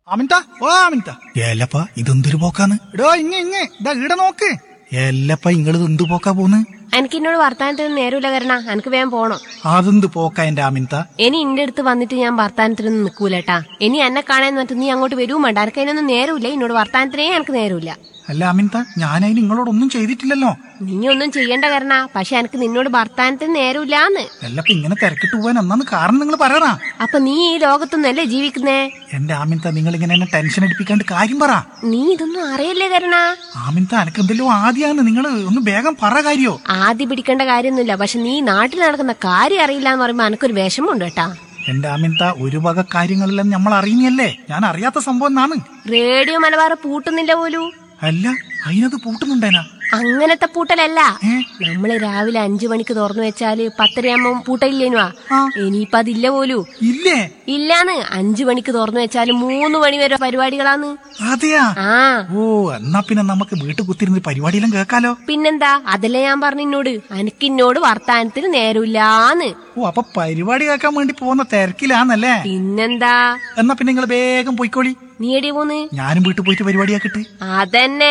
അമിൻത ഓ അമിൻത ഏലപ്പ ഇതെന്തൊരു പോക്കാന്ന് എടോ ഇങ്ങ ഇങ്ങ ഇതാ ഈടെ നോക്ക് ഏലപ്പ ഇങ്ങള് എന്ത് പോക്കാ പോന്ന് എനിക്ക് എന്നോട് വർത്താനത്തിന് നേരമില്ല കരണ എനിക്ക് വേഗം പോണം അതെന്ത് പോക്കാ എന്റെ ആമിൻത ഇനി ഇന്റെ അടുത്ത് വന്നിട്ട് ഞാൻ വർത്താനത്തിനൊന്നും നിൽക്കൂലട്ടാ ഇനി എന്നെ കാണാൻ പറ്റും നീ അങ്ങോട്ട് വരുവും വേണ്ട എനിക്ക് അതിനൊന്നും നേരമില്ല എന്നോട് വർത്താനത്തിനേ എനിക്ക് നേരമില്ല അല്ല ആമിൻത ഞാനതിന് നിങ്ങളോടൊന്നും ചെയ്തിട്ടില്ലല്ലോ നീ ഒന്നും ചെയ്യണ്ട കരണ പക്ഷെ എനിക്ക് നിന്നോട് വർത്താനത്തിന് നേരമില്ലാന്ന് എല്ലപ്പ ഇങ്ങനെ തിരക്കിട്ട് പോവാൻ എന്നാന്ന് കാരണം നിങ്ങൾ പറയണ അപ്പൊ നീ ഈ ലോകത്തൊന്നല്ലേ ജീവിക്കുന്നേ എന്റെ ആമിൻത നിങ്ങൾ ഇങ്ങനെ എന്നെ ടെൻഷൻ അടിപ്പിക്കാണ്ട് കാര്യം പറ നീ ഇതൊന്നും അറിയല്ലേ കരണ ആമിൻത എനക്ക് എന്തെല്ലോ ആദ്യാന്ന് നിങ്ങൾ ഒന്ന് വേഗം പറ കാര്യോ ആദ്യം പിടിക്കേണ്ട കാര്യമൊന്നുമില്ല പക്ഷെ നീ നാട്ടിൽ നടക്കുന്ന കാര്യം അറിയില്ല എന്ന് പറയുമ്പോ എനിക്കൊരു വിഷമമുണ്ട് കേട്ടാ എന്റെ ആമിൻത ഒരു വക കാര്യങ്ങളെല്ലാം നമ്മൾ അറിയുന്നല്ലേ ഞാൻ അറിയാത്ത സംഭവം എന്നാണ് റേഡിയോ മലബാർ പൂട്ടുന്നില്ല പോലും അല്ല അതിനത് പൂട്ടുന്നുണ്ടേനാ അങ്ങനത്തെ പൂട്ടലല്ല ഏ? നമ്മള് രാവിലെ അഞ്ചു മണിക്ക് തുറന്നു വെച്ചാല് പത്തരയാകുമ്പോ പൂട്ടയില്ലേനുവാ ആ. ഇനിയിപ്പൊ അതില്ല പോലും ഇല്ലേ ഇല്ലാന്ന് അഞ്ചു മണിക്ക് തുറന്നു വെച്ചാല് മൂന്ന് മണി വരെ പരിപാടികളാന്ന് അതെയാ ആ ഓ എന്നാ പിന്നെ നമുക്ക് വീട്ടിൽ കുത്തിരുന്ന് പരിപാടിയെല്ലാം കേൾക്കാലോ പിന്നെന്താ അതല്ലേ ഞാൻ പറഞ്ഞു എന്നോട് അനക്കിന്നോട് വർത്താനത്തിന് നേരമില്ലാന്ന് ഓ അപ്പൊ പരിപാടി കേൾക്കാൻ വേണ്ടി പോകുന്ന തിരക്കിലാന്നല്ലേ പിന്നെന്താ എന്നാ പിന്നെ നിങ്ങൾ വേഗം പോയിക്കോളി നീ എടി പോന്ന് ഞാനും വീട്ടിൽ പോയിട്ട് പരിപാടിയാക്കിട്ട് അതന്നെ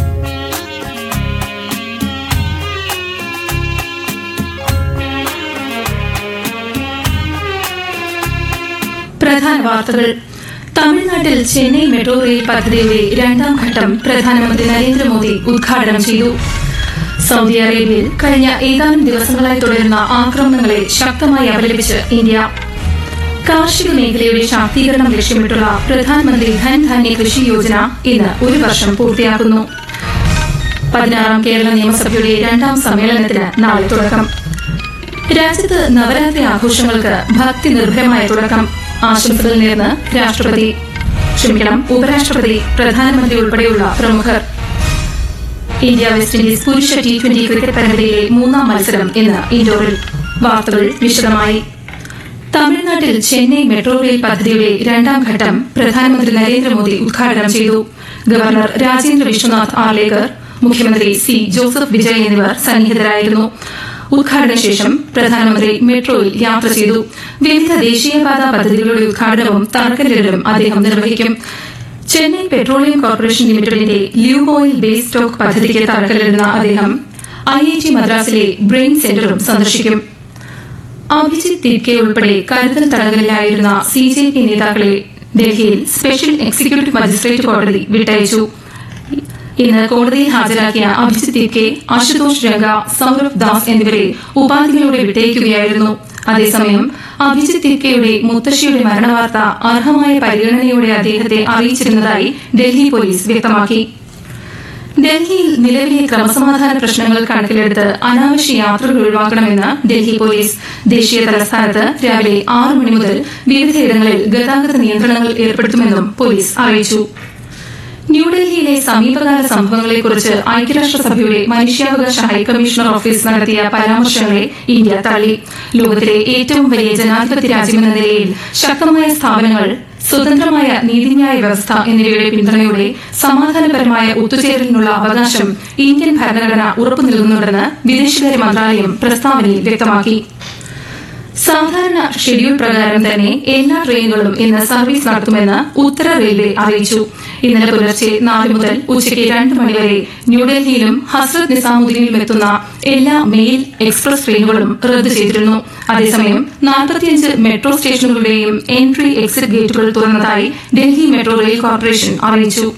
പ്രധാന വാർത്തകൾ തമിഴ്നാട്ടിൽ ചെന്നൈ മെട്രോ റെയിൽ പദ്ധതിയുടെ രണ്ടാം ഘട്ടം പ്രധാനമന്ത്രി നരേന്ദ്രമോദി ഉദ്ഘാടനം ചെയ്തു സൗദി അറേബ്യയിൽ കഴിഞ്ഞ ഏതാനും ദിവസങ്ങളായി തുടരുന്ന ആക്രമണങ്ങളെ ശക്തമായി അപലപിച്ച് ഇന്ത്യ കാർഷിക മേഖലയുടെ ശാക്തീകരണം ലക്ഷ്യമിട്ടുള്ള പ്രധാനമന്ത്രി ധൻധാന്യ കൃഷി യോജന ഇന്ന് ഒരു വർഷം പൂർത്തിയാക്കുന്നു പതിനാറാം കേരള നിയമസഭയുടെ രണ്ടാം സമ്മേളനത്തിന് നാളെ തുടക്കം രാജ്യത്ത് നവരാത്രി ആഘോഷങ്ങൾക്ക് ഭക്തി നിർഭരമായ തുടക്കം ആശംസകൾ നേർന്ന് രാഷ്ട്രപതി ക്ഷമിക്കണം ഉപരാഷ്ട്രപതി പ്രധാനമന്ത്രി ഉൾപ്പെടെയുള്ള പ്രമുഖർ ഇന്ത്യ വെസ്റ്റ് ഇൻഡീസ് പുരുഷ ടി ട്വന്റി ക്രിക്കറ്റ് പരമ്പരയിലെ മൂന്നാം മത്സരം ഇന്ന് ഇൻഡോറിൽ വാർത്തകൾ വിശദമായി തമിഴ്നാട്ടിൽ ചെന്നൈ മെട്രോ റെയിൽ പദ്ധതിയുടെ രണ്ടാം ഘട്ടം പ്രധാനമന്ത്രി നരേന്ദ്രമോദി ഉദ്ഘാടനം ചെയ്തു ഗവർണർ രാജേന്ദ്ര വിശ്വനാഥ് ആർലേക്കർ മുഖ്യമന്ത്രി സി ജോസഫ് വിജയ് എന്നിവർ സന്നിഹിതരായിരുന്നു ഉദ്ഘാടന ശേഷം പ്രധാനമന്ത്രി മെട്രോയിൽ യാത്ര ചെയ്തു വിവിധ ദേശീയപാത പദ്ധതികളുടെ ഉദ്ഘാടനവും തറക്കല്ലിടലും അദ്ദേഹം നിർവഹിക്കും ചെന്നൈ പെട്രോളിയം കോർപ്പറേഷൻ ലിമിറ്റഡിന്റെ ല്യൂബ് ഓയിൽ ബേസ് സ്റ്റോക്ക് പദ്ധതിക്ക് തറക്കല്ലിടുന്ന അദ്ദേഹം ഐ ഐ ടി മദ്രാസിലെ ബ്രെയിൻ സെന്ററും സന്ദർശിക്കും അഭിജിത് തിർക്കെ ഉൾപ്പെടെ കരുതൽ തടങ്കലിലായിരുന്ന സി ജെ പി നേതാക്കളെ ഡൽഹിയിൽ സ്പെഷ്യൽ എക്സിക്യൂട്ടീവ് മജിസ്ട്രേറ്റ് കോടതി വിട്ടയച്ചു ഇന്ന് കോടതിയിൽ ഹാജരാക്കിയ അഭിജിത് തിർക്കെ അശുതോഷ് രംഗ സൌരഭ് ദാസ് എന്നിവരെ ഉപാധികളോടെ വിട്ടയക്കുകയായിരുന്നു അതേസമയം അഭിജിത് തിർക്കയുടെ മുത്തശ്ശിയുടെ മരണവാർത്ത അർഹമായ പരിഗണനയോടെ അദ്ദേഹത്തെ അറിയിച്ചിരുന്നതായി ഡൽഹി പോലീസ് വ്യക്തമാക്കി ഡൽഹിയിൽ നിലവിലെ ക്രമസമാധാന പ്രശ്നങ്ങൾ കണക്കിലെടുത്ത് അനാവശ്യ യാത്രകൾ ഒഴിവാക്കണമെന്ന് ഡൽഹി പോലീസ് ദേശീയ തലസ്ഥാനത്ത് രാവിലെ ആറ് മണി മുതൽ വിവിധയിടങ്ങളിൽ ഗതാഗത നിയന്ത്രണങ്ങൾ ഏർപ്പെടുത്തുമെന്നും പോലീസ് അറിയിച്ചു ന്യൂഡൽഹിയിലെ സമീപകാല സംഭവങ്ങളെക്കുറിച്ച് ഐക്യരാഷ്ട്രസഭയുടെ മനുഷ്യാവകാശ ഹൈക്കമ്മീഷണർ ഓഫീസ് നടത്തിയ പരാമർശങ്ങളെ ഇന്ത്യ തള്ളി ലോകത്തിലെ ഏറ്റവും വലിയ ജനാധിപത്യ രാജ്യമെന്ന നിലയിൽ ശക്തമായ സ്ഥാപനങ്ങൾ സ്വതന്ത്രമായ നീതിന്യായ വ്യവസ്ഥ എന്നിവയുടെ പിന്തുണയോടെ സമാധാനപരമായ ഒത്തുചേരലിനുള്ള അവകാശം ഇന്ത്യൻ ഭരണഘടന ഉറപ്പു നൽകുന്നുണ്ടെന്ന് വിദേശകാര്യ മന്ത്രാലയം പ്രസ്താവനയിൽ വ്യക്തമാക്കി സാധാരണ ഷെഡ്യൂൾ പ്രകാരം തന്നെ എല്ലാ ട്രെയിനുകളും ഇന്ന് സർവീസ് നടത്തുമെന്ന് ഉത്തര റെയിൽവേ അറിയിച്ചു ഇന്നലെ പുലർച്ചെ നാല് മുതൽ ഉച്ചയ്ക്ക് രണ്ട് മണിവരെ ന്യൂഡൽഹിയിലും ഹസ്രത് നിസാമുദ്ദീനിലും എത്തുന്ന എല്ലാ മെയിൽ എക്സ്പ്രസ് ട്രെയിനുകളും റദ്ദു ചെയ്തിരുന്നു അതേസമയം നാൽപ്പത്തിയഞ്ച് മെട്രോ സ്റ്റേഷനുകളുടെയും എൻട്രി എക്സിറ്റ് ഗേറ്റുകൾ തുറന്നതായി ഡൽഹി മെട്രോ റെയിൽ കോർപ്പറേഷൻ അറിയിച്ചു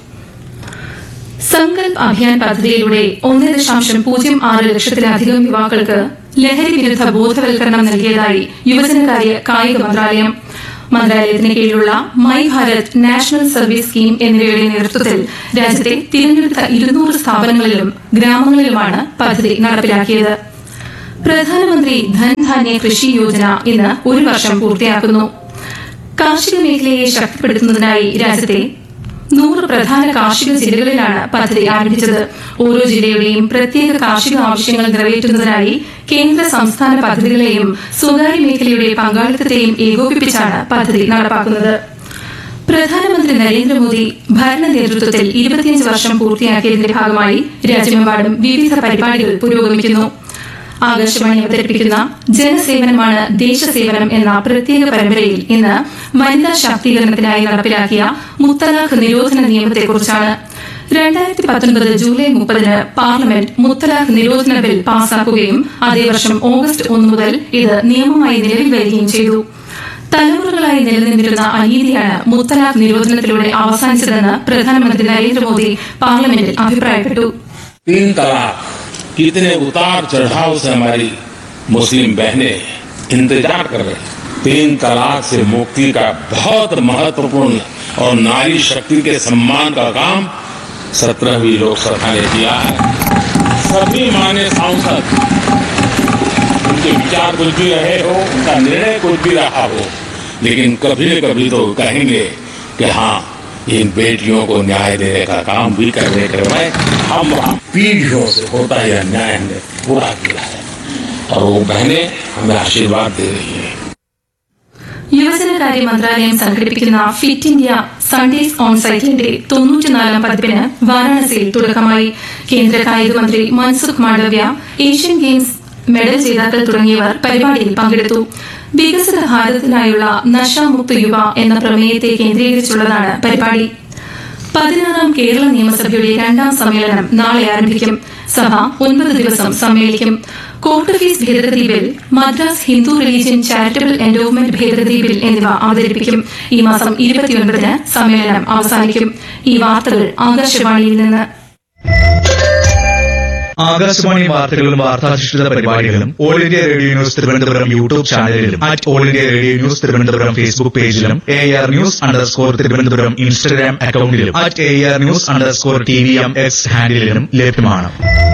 സങ്കൽപ് അഭിയാൻ പദ്ധതിയിലൂടെ ഒന്ന് ദശാംശം പൂജ്യം ആറ് ലക്ഷത്തിലധികം യുവാക്കൾക്ക് ലഹരി വിരുദ്ധ ബോധവൽക്കരണം നൽകിയതായി യുവജനകാര്യ കായിക മന്ത്രാലയം മന്ത്രാലയത്തിന് കീഴിലുള്ള my Bharat national service scheme എന്നിവയുടെ നേതൃത്വത്തിൽ രാജ്യത്തെ തിരഞ്ഞെടുത്ത ഇരുന്നൂറ് സ്ഥാപനങ്ങളിലും ഗ്രാമങ്ങളിലുമാണ് പദ്ധതി നടപ്പിലാക്കിയത് പ്രധാനമന്ത്രി ധൻധാന്യ കൃഷി യോജന ഇന്ന് ഒരു വർഷം പൂർത്തിയാക്കുന്നു കാർഷിക മേഖലയെ ശക്തിപ്പെടുത്തുന്നതിനായി രാജ്യത്തെ നൂറ് പ്രധാന കാർഷിക ജില്ലകളിലാണ് പദ്ധതി ആരംഭിച്ചത് ഓരോ ജില്ലയുടെയും പ്രത്യേക കാർഷിക ആവശ്യങ്ങൾ നിറവേറ്റുന്നതിനായി കേന്ദ്ര സംസ്ഥാന പദ്ധതികളെയും സ്വകാര്യ മേഖലയുടെ പങ്കാളിത്തത്തെയും ഏകോപിപ്പിച്ചാണ് പദ്ധതി നടപ്പാക്കുന്നത് പ്രധാനമന്ത്രി നരേന്ദ്രമോദി ഭരണ നേതൃത്വത്തിൽ ഇരുപത്തിയഞ്ച് വർഷം പൂർത്തിയാക്കിയതിന്റെ ഭാഗമായി രാജ്യമെമ്പാടും വിവിധ പരിപാടികൾ പുരോഗമിക്കുന്നു ആകാശവാണി അവതരിപ്പിക്കുന്ന ജനസേവനമാണ് ദേശസേവനം എന്ന പ്രത്യേക പരമ്പരയിൽ ഇന്ന് വനിതാ ശാക്തീകരണത്തിനായി നടപ്പിലാക്കിയ മുത്തലാഖ് നിരോധന നിയമത്തെക്കുറിച്ചാണ് രണ്ടായിരത്തി പത്തൊൻപത് ജൂലൈ മുപ്പതിന് പാർലമെന്റ് മുത്തലാഖ് നിരോധന ബിൽ പാസാക്കുകയും അതേ വർഷം ഓഗസ്റ്റ് ഒന്ന് മുതൽ ഇത് നിയമമായി നിലവിൽ വരികയും ചെയ്തു തലമുറകളായി നിലനിന്നിരുന്ന അനീതിയാണ് മുത്തലാഖ് നിരോധനത്തിലൂടെ അവസാനിച്ചതെന്ന് പ്രധാനമന്ത്രി നരേന്ദ്രമോദി പാർലമെന്റിൽ അഭിപ്രായപ്പെട്ടു तीन तलाक कितने उतार चढ़ाव से हमारी मुस्लिम बहनें इंतजार कर रही तीन तलाक से मुक्ति का बहुत महत्वपूर्ण और नारी शक्ति के सम्मान का काम सत्रहवीं लोकसभा ने किया है सभी मान्य सांसद उनके विचार कुछ भी रहे हो उनका निर्णय कुछ भी रहा हो लेकिन कभी न कभी तो कहेंगे कि हाँ इन बेटियों को न्याय देने का काम भी करने के लिए हम पीढ़ियों से होता है अन्याय हमने पूरा किया है और वो बहनें हमें आशीर्वाद दे रही हैं യുവജനകാര്യ മന്ത്രാലയം സംഘടിപ്പിക്കുന്ന ഫിറ്റ് ഇന്ത്യ സൺഡേസ് ഓൺ സൈക്കിളിന്റെ തൊണ്ണൂറ്റിനാലാം പതിപ്പിന് വാരാണസിയിൽ തുടക്കമായി കേന്ദ്ര കായിക മന്ത്രി Mansukh Mandaviya Asian games medal ജേതാക്കൾ തുടങ്ങിയവർ പരിപാടിയിൽ പങ്കെടുത്തു വികസിത ഭാരതത്തിനായുള്ള നശാമുക്ത യുവ എന്ന പ്രമേയത്തെ കേന്ദ്രീകരിച്ചുള്ളതാണ് പരിപാടി പതിനാറാം കേരള നിയമസഭയുടെ രണ്ടാം സമ്മേളനം നാളെ ആരംഭിക്കും സഭ ഒൻപത് ദിവസം സമ്മേളിക്കും കോർട്ട് ഫീസ് ഭേദഗതി bill Madras Hindu religion charitable endowment ഭേദഗതി ബിൽ എന്നിവ അവതരിപ്പിക്കും ഈ മാസം ഇരുപത്തിയൊൻപതിന് സമ്മേളനം അവസാനിക്കും ഈ വാർത്തകൾ ആകാശവാണിയിൽ നിന്ന് ആകാശവാണി വാർത്തകളും വാർത്താധിഷ്ഠിത പരിപാടികളും all India radio news Thiruvananthapuram YouTube ചാനലിലും at all India radio news Thiruvananthapuram Facebook പേജിലും A R news underscore Thiruvananthapuram Instagram അക്കൌണ്ടിലും at A R news underscore T V M X ഹാൻഡിലും ലഭ്യമാണ്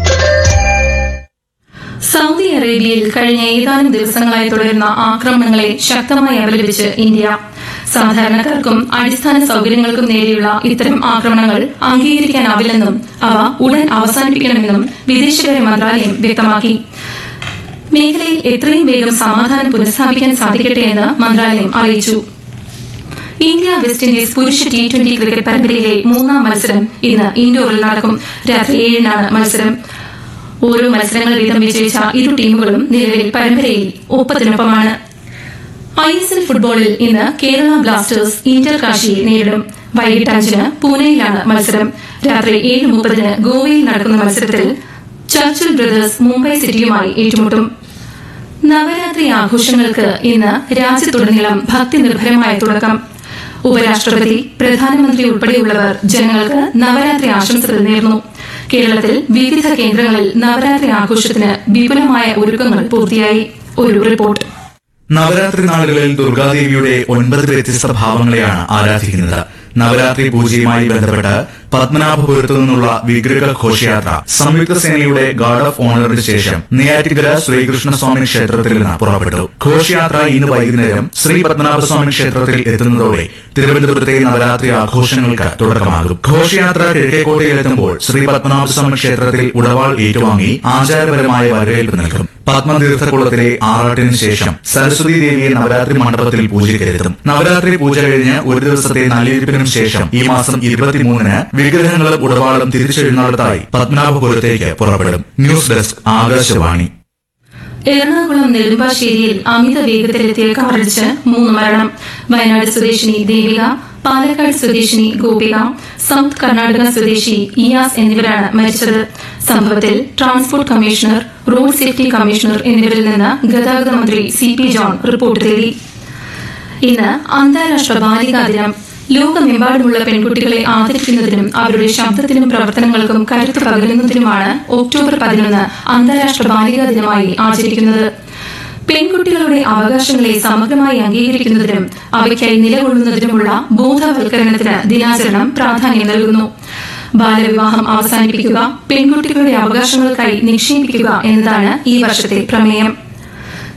സൗദി അറേബ്യയിൽ കഴിഞ്ഞ ഏതാനും ദിവസങ്ങളായി തുടരുന്ന ആക്രമണങ്ങളെ ശക്തമായി അപലപിച്ച് ഇന്ത്യ സാധാരണക്കാർക്കും അടിസ്ഥാന സൌകര്യങ്ങൾക്കും നേരെയുള്ള ഇത്തരം ആക്രമണങ്ങൾ അംഗീകരിക്കാനാവില്ലെന്നും അവ ഉടൻ അവസാനിപ്പിക്കണമെന്നും വിദേശകാര്യ മന്ത്രാലയം വ്യക്തമാക്കി മേഖലയിൽ എത്രയും വേഗം സമാധാനം പുനഃസ്ഥാപിക്കാൻ സാധിക്കട്ടെ എന്ന് മന്ത്രാലയം അറിയിച്ചു ഇന്ത്യ വെസ്റ്റ് ഇൻഡീസ് പുരുഷ ടി ട്വന്റി ക്രിക്കറ്റ് പരമ്പരയിലെ മൂന്നാം മത്സരം ഇന്ന് ഇൻഡോറിൽ നടക്കും രാത്രി ഏഴിനാണ് മത്സരം ഓരോ മത്സരങ്ങൾ വീതം വിജയിച്ച ഇരു ടീമുകളും നിലവിൽ പരമ്പരയിൽ ഒപ്പത്തിനൊപ്പമാണ് ഐ എസ് എൽ ഫുട്ബോളിൽ ഇന്ന് കേരള ബ്ലാസ്റ്റേഴ്സ് ഇന്റർ കാശിയെ നേരിടും വൈകിട്ട് അഞ്ചിന് പൂനെയിലാണ് മത്സരം രാത്രി ഏഴ് മുപ്പതിന് ഗോവയിൽ നടക്കുന്ന മത്സരത്തിൽ ചർച്ചിൽ ബ്രദേഴ്സ് മുംബൈ സിറ്റിയുമായി ഏറ്റുമുട്ടും നവരാത്രി ആഘോഷങ്ങൾക്ക് ഇന്ന് രാജ്യത്തുടനീളം ഭക്തി നിർഭരമായ തുടക്കം ഉപരാഷ്ട്രപതി പ്രധാനമന്ത്രി ഉൾപ്പെടെയുള്ളവർ ജനങ്ങൾക്ക് നവരാത്രി ആശംസകൾ നേർന്നു കേരളത്തിൽ വിവിധ കേന്ദ്രങ്ങളിൽ നവരാത്രി ആഘോഷത്തിന് വിപുലമായ ഒരുക്കങ്ങൾ പൂർത്തിയായി ഒരു റിപ്പോർട്ട് നവരാത്രി നാളുകളിൽ ദുർഗാദേവിയുടെ ഒൻപത് വ്യത്യസ്ത ഭാവങ്ങളെയാണ് ആരാധിക്കുന്നത് നവരാത്രി പൂജയുമായി ബന്ധപ്പെട്ട് പത്മനാഭപുരത്തു നിന്നുള്ള വിഗ്രഹ ഘോഷയാത്ര സംയുക്ത സേനയുടെ ഗാർഡ് ഓഫ് ഓണറിന് ശേഷം നെയ്യാറ്റിക്കര ശ്രീകൃഷ്ണസ്വാമി ക്ഷേത്രത്തിൽ നിന്ന് പുറപ്പെട്ടു ഘോഷയാത്ര ഇന്ന് വൈകുന്നേരം ശ്രീ പത്മനാഭസ്വാമി ക്ഷേത്രത്തിൽ എത്തുന്നതോടെ തിരുവനന്തപുരത്തെ നവരാത്രി ആഘോഷങ്ങൾക്ക് തുടക്കമാകും ഘോഷയാത്ര കിഴക്കേക്കോട്ടയിലെത്തുമ്പോൾ ശ്രീ പത്മനാഭസ്വാമി ക്ഷേത്രത്തിൽ ഉടവാൾ ഏറ്റുവാങ്ങി ആചാരപരമായ വരവേൽപ്പ് നൽകും പത്മതീർത്ഥക്കുളത്തിലെ ആറാട്ടിന് ശേഷം സരസ്വതി ദേവിയെ നവരാത്രി മണ്ഡപത്തിൽ പൂജയ്ക്കെത്തും നവരാത്രി പൂജ കഴിഞ്ഞ് ഒരു ദിവസത്തെ നല്ലയിരിപ്പിനും ശേഷം ഈ മാസം ഇരുപത്തിമൂന്നിന് വിഗ്രഹങ്ങളും ഉടവാളും തിരിച്ചെഴുന്നള്ളത്തായി പത്മനാഭപുരത്തേക്ക് പുറപ്പെടും ന്യൂസ് ഡെസ്ക് ആകാശവാണി എറണാകുളം നെടുമ്പാശ്ശേരിയിൽ അമിത വേഗത്തിലെത്തിയ കാറിടിച്ച് മൂന്ന് മരണം വയനാട് സ്വദേശിനി ദേവിക പാലക്കാട് സ്വദേശിനി ഗോപിക സൌത്ത് കർണാടക സ്വദേശി ഇയാസ് എന്നിവരാണ് മരിച്ചത് സംഭവത്തിൽ transport commissioner road safety commissioner എന്നിവരിൽ നിന്ന് ഗതാഗത മന്ത്രി സി പി ജോൺ റിപ്പോർട്ട് തേടി ഇന്ന് അന്താരാഷ്ട്ര ബാലികാ ദിനം ലോകമെമ്പാടുമുള്ള പെൺകുട്ടികളെ ആദരിക്കുന്നതിനും അവരുടെ ശബ്ദത്തിനും പ്രവർത്തനങ്ങൾക്കും കരുത്ത് പകരുന്നതിനുമാണ് ഒക്ടോബർ പതിനൊന്ന് അന്താരാഷ്ട്ര ബാലികാ ദിനമായി ആചരിക്കുന്നത് പെൺകുട്ടികളുടെ അവകാശങ്ങളെ സമഗ്രമായി അംഗീകരിക്കുന്നതിനും അവയ്ക്കായി നിലകൊള്ളുന്നതിനുമുള്ള ബോധവൽക്കരണത്തിന് ദിനാചരണം പ്രാധാന്യം നൽകുന്നു ബാലവിവാഹം അവസാനിപ്പിക്കുക പെൺകുട്ടികളുടെ അവകാശങ്ങൾക്കായി നിക്ഷേപിക്കുക എന്നതാണ് ഈ വർഷത്തെ പ്രമേയം